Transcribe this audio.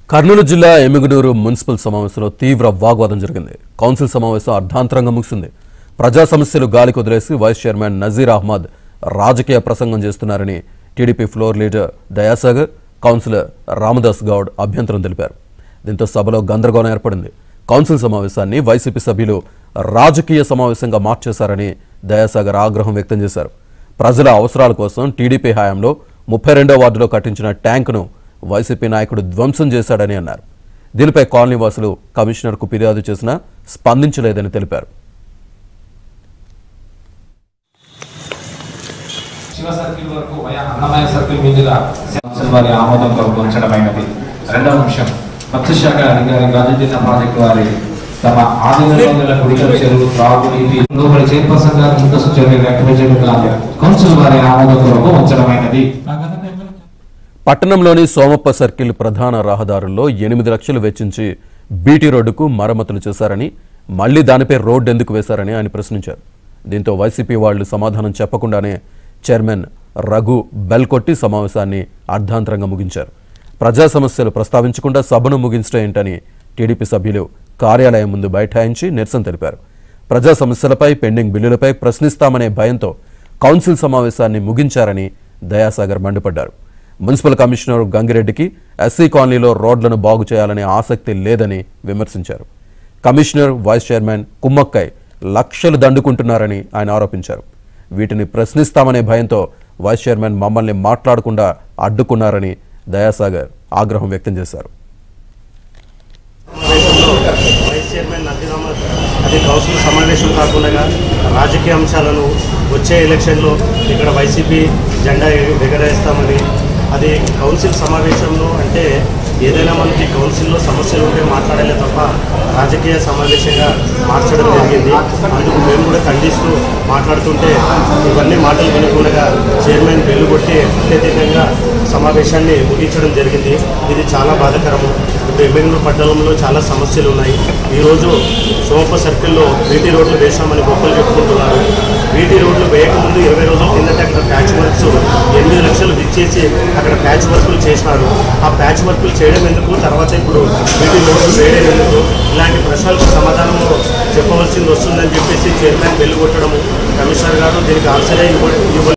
కర్నూలు జిల్లా ఎమ్మిగనూరు మున్సిపల్ సమావేశంలో తీవ్ర వాగ్వాదం జరిగింది కౌన్సిల్ సమావేశం అర్ధాంతరంగా ముగిసింది ప్రజా సమస్యలు గాలికి వదిలేసి వైస్ చైర్మన్ నజీర్ అహ్మద్ రాజకీయ ప్రసంగం చేస్తున్నారని TDP floor leader Dayasagar councillor Ramadas Goud అభ్యంతరం తెలిపారు దీంతో సభలో గందరగోళం ఏర్పడింది కౌన్సిల్ సమావేశాన్ని వైసీపీ సభ్యులు రాజకీయ సమావేశంగా మార్చేశారని దయాసాగర్ ఆగ్రహం వ్యక్తం చేశారు ప్రజల అవసరాల కోసం టీడీపీ హయాంలో ముప్పై రెండో వార్డులో కట్టించిన ట్యాంకును వైసీపీ నాయకుడు ధ్వంసం చేశాడని అన్నారు దీనిపై కాలనీ వాసులు కమిషనర్కు ఫిర్యాదు చేసినా స్పందించలేదని తెలిపారు శివ సర్కిల్ వరకు వయా అన్నమయ్య సర్కిల్ మీదుగా కౌన్సిల్ వారి ఆమోదం కొరకు ఉంచడమైనది రెండవ అంశం మత్స్యశాఖ అధికారి గాజుద్దీన్ ప్రాజెక్టు వారి తమ ఆధీనంలో గల గుడికల చెరువు త్రాగునీటి లోపలి చైర్పర్సన్ గారు ముందస్తు చర్య వ్యక్తపరిచేట్టుగా కౌన్సిల్ వారి ఆమోదం కొరకు ఉంచడమైనది పట్టణంలోని సోమప్ప సర్కిల్ ప్రధాన రహదారుల్లో ఎనిమిది లక్షలు వెచ్చించి బీటీ రోడ్డుకు మరమ్మతులు చేశారని మళ్లీ దానిపై రోడ్డు ఎందుకు వేశారని ఆయన ప్రశ్నించారు దీంతో వైసీపీ వాళ్లు సమాధానం చెప్పకుండానే చైర్మన్ రఘు బెల్ కొట్టి సమావేశాన్ని అర్ధాంతరంగా ముగించారు ప్రజా సమస్యలు ప్రస్తావించకుండా సభను ముగించడం ఏంటని టీడీపీ సభ్యులు కార్యాలయం ముందు బైఠాయించి నిరసన తెలిపారు ప్రజా సమస్యలపై పెండింగ్ బిల్లులపై ప్రశ్నిస్తామనే భయంతో కౌన్సిల్ సమావేశాన్ని ముగించారని దయాసాగర్ మండిపడ్డారు మున్సిపల్ కమిషనర్ గంగిరెడ్డికి ఎస్సీ కాలనీలో రోడ్లను బాగు చేయాలనే ఆసక్తి లేదని విమర్శించారు కమిషనర్ వైస్ చైర్మన్ కుమ్మక్కై లక్షలు దండుకుంటున్నారని ఆయన ఆరోపించారు వీటిని ప్రశ్నిస్తామనే భయంతో వైస్ చైర్మన్ మమ్మల్ని మాట్లాడకుండా అడ్డుకున్నారని దయాసాగర్ ఆగ్రహం వ్యక్తం చేశారు సమావేశంలో వైస్ చైర్మన్ నజీర్ అహ్మద్ అది కౌన్సిల్ సమావేశం కాకుండా రాజకీయ అంశాలను వచ్చే ఎలక్షన్లో ఇక్కడ వైసీపీ జెండా ఎగ- ఎగరేస్తామని అది కౌన్సిల్ సమావేశంలో అంటే ఏదైనా మనకి కౌన్సిల్లో సమస్యలు ఉంటే మాట్లాడాలే తప్ప రాజకీయ సమావేశంగా మార్చడం జరిగింది అందుకు మేము కూడా ఖండిస్తూ మాట్లాడుతుంటే ఇవన్నీ మాటలు వినకుండా చైర్మన్ బెల్లు కొట్టి అత్యధికంగా సమావేశాన్ని ముగించడం జరిగింది ఇది చాలా బాధాకరము ఇప్పుడు ఎమ్మెల్యేలు పట్టణంలో చాలా సమస్యలు ఉన్నాయి ఈరోజు సోమప్ప సర్కిల్లో బీటీ రోడ్లు వేశామని గొప్పలు చెప్పుకుంటున్నారు బీటీ రోడ్లు వేయకముందు ఇరవై రోజుల కిందట అక్కడ ప్యాచ్ వర్క్స్ ఎనిమిది లక్షలు ఇచ్చేసి అక్కడ ప్యాచ్ వర్కులు చేసినారు ఆ ప్యాచ్ వర్కులు చేయడం ఎందుకు తర్వాత ఇప్పుడు బీటీ రోడ్లు వేయడం ఎందుకు ఇలాంటి ప్రశ్నలకు సమాధానము చెప్పవలసింది వస్తుందని చెప్పేసి చైర్మన్ వెళ్ళి కొట్టడము కమిషనర్ గారు దీనికి ఆన్సరే ఇవ్వ ఇవ్వ